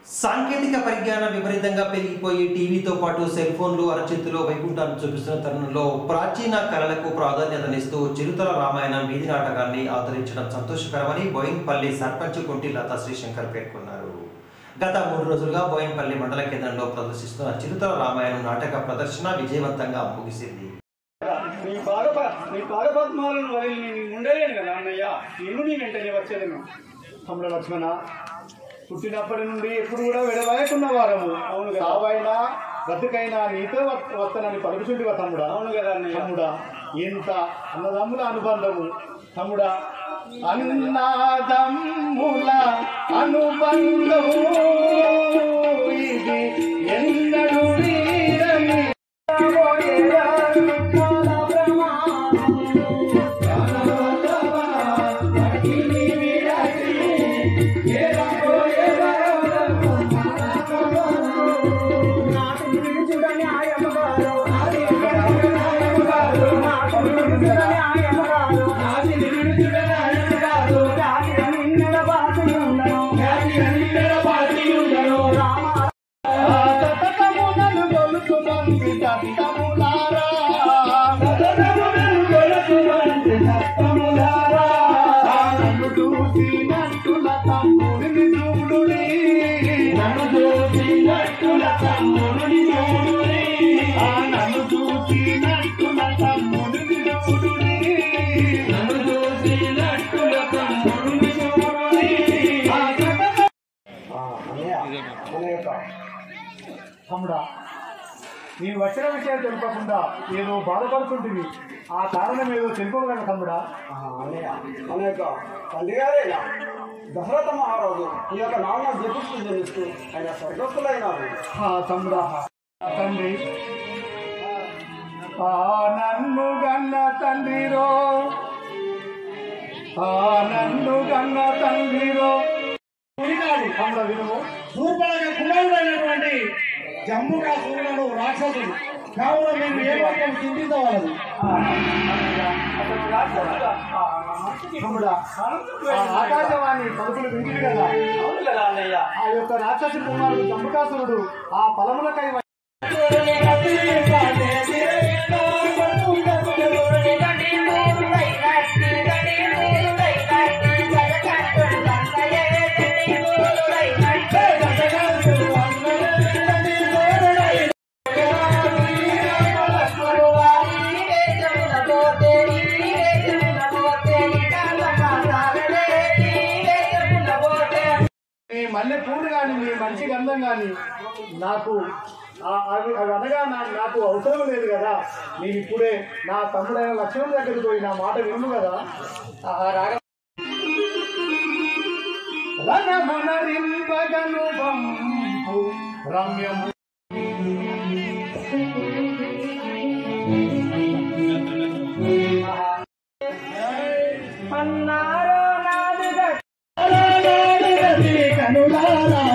సాంకేతిక పరిజ్ఞానం విపరీతంగా పెరిగిపోయి టీవీతో పాటు సెల్ ఫోన్లు అరచేతిలో వైకుంఠాన్ని చూపిస్తున్న తరుణంలో ప్రాచీన కళలకు ప్రాధాన్యతనిస్తూ చిరుతల రామాయణం వీధి నాటకాన్ని ఆదరించడం సంతోషకరమని బోయిన్పల్లి సర్పంచ్ కుంటి లతా శ్రీశంకర్ పేర్కొన్నారు గత మూడు రోజులుగా బోయిన్పల్లి మండల కేంద్రంలో ప్రదర్శిస్తున్న చిరుతల రామాయణం నాటక ప్రదర్శన విజయవంతంగా ముగిసింది నీ పాద నీ పాదపద్మాలను వదిలి నేను ఉండలేను కదా అన్నయ్య నిన్ను నీ వెంటనే వచ్చేదను తమ్ముడు లక్ష్మణ పుట్టినప్పటి నుండి ఎప్పుడు కూడా విడవయకున్న వారము అవును సావైనా బతుకైనా నీతో వత్- వస్తానని పలుకుచుంటివా తమ్ముడా అవును కదా తమ్ముడా ఎంత అన్నదమ్ముల అనుబంధము తమ్ముడా అన్నదమ్ముల అనుబంధము ఇది ఎన్నడు వీరని సతతమునను గొలుసుమంది సత్తములారా. సతతమునను గొలుసుమంది సత్తములారా. నన్ను చూసినట్టుల తమ్ముడిని చూడుడి. నన్ను చూసినట్టుల తమ్ముడిని చూడుడి. ఆ నన్ను చూసినట్టుల తమ్ముడిని చూడుడి. నన్ను చూసినట్టుల తమ్ముడిని చూడుడి. ఆ సతత తమ్ముడా నేను వచ్చిన విషయం తెలుపకుండా ఏదో బాధపడుతుంటివి ఆ కారణం ఏదో తెలుపగలను తమ్ముడా మన యొక్క తండ్రి గారేనా దశరథ మహారాజు ఈ యొక్క నాన్న జపిస్తూ జనిస్తూ ఆయన స్వర్గస్థులైనారు ఆ తమ్ముడా ఆ తండ్రి ఆ నన్ను గన్న తండ్రిరో ఆ నన్ను గన్న తండ్రిరో పురినాడు తమ్ముడ వినుము శూర్పణఖ కుమారుడైనటువంటి జమ్ముగా సూర్యుడు రాక్షసుడు కావున మేము ఏ మాత్రం చింతించవలదు తమ్ముడా ఆ ఆకాశవాణి పలుకులు వింటివి కదా అవును కదా అన్నయ్య ఆ యొక్క రాక్షసు కుమారుడు జంబుకాసురుడు ఆ ఫలములకై నీ మల్లె పూలు కానీ నీ మంచి గంధం కానీ నాకు ఆ- అవి అవి అనగా నా- నాకు అవసరం లేదు కదా నేను ఇప్పుడే నా తమ్ముడైన లక్ష్మణ్ దగ్గరికి పోయి నా మాట విను కదా ఆ రాగ రణమునరింపగను వంపు రమ్యము కనులారా